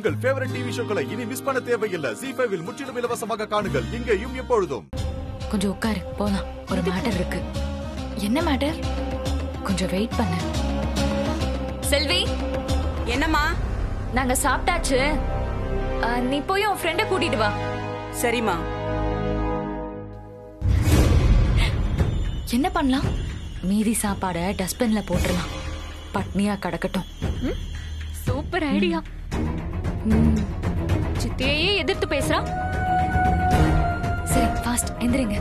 உங்கள் favourite TV ஷோக்களை இனி miss பண்ண தேவையில்லை ஜி ஃபைவில் முற்றிலும் இலவசமாக காணுங்கள் இங்கேயும் எப்பொழுதும் கொஞ்சம் உட்காரு போலாம் ஒரு மேட்டர் இருக்கு என்ன மேட்டர் கொஞ்சம் வெயிட் பண்ணு செல்வி என்னம்மா நாங்க சாப்பிட்டாச்சு ஆ, நீ போய் உன் ஃப்ரெண்ட கூட்டிட்டு வா சரிம்மா என்ன பண்ணலாம் மீதி சாப்பாட டஸ்ட்பின்ல போட்டுறலாம் பட்னியா கிடக்கட்டும் ம்? சூப்பர் ஐடியா ம், சித்தியையே எதிர்த்து பேசுறா சரி ஃபாஸ்ட் எந்திரிங்க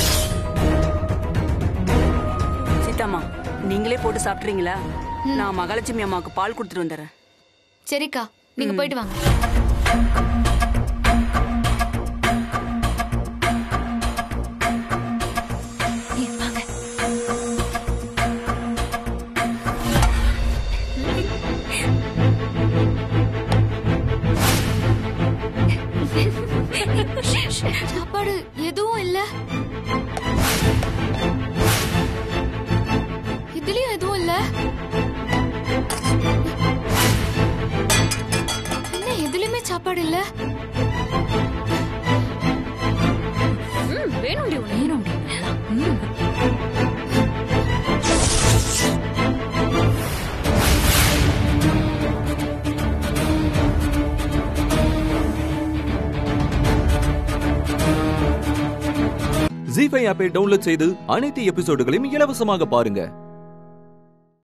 சீதாம்மா நீங்களே போட்டு சாப்பிட்றீங்களா நான் மகாலட்சுமி அம்மாவுக்கு பால் கொடுத்துட்டு வந்துடுறேன் சரிக்கா நீங்க போயிட்டு வாங்க ஏய், வாங்க. சாப்பாடு எதுவும் இல்ல இதுலயும் எதுவும் இல்ல என்ன எதுலயுமே சாப்பாடு இல்ல வேணும்டி வேணும்டி ம். ஜி ஃபைவ் ஆப்பை டவுன்லோட் செய்து அனைத்து எபிசோடுகளையும் இலவசமாக பாருங்க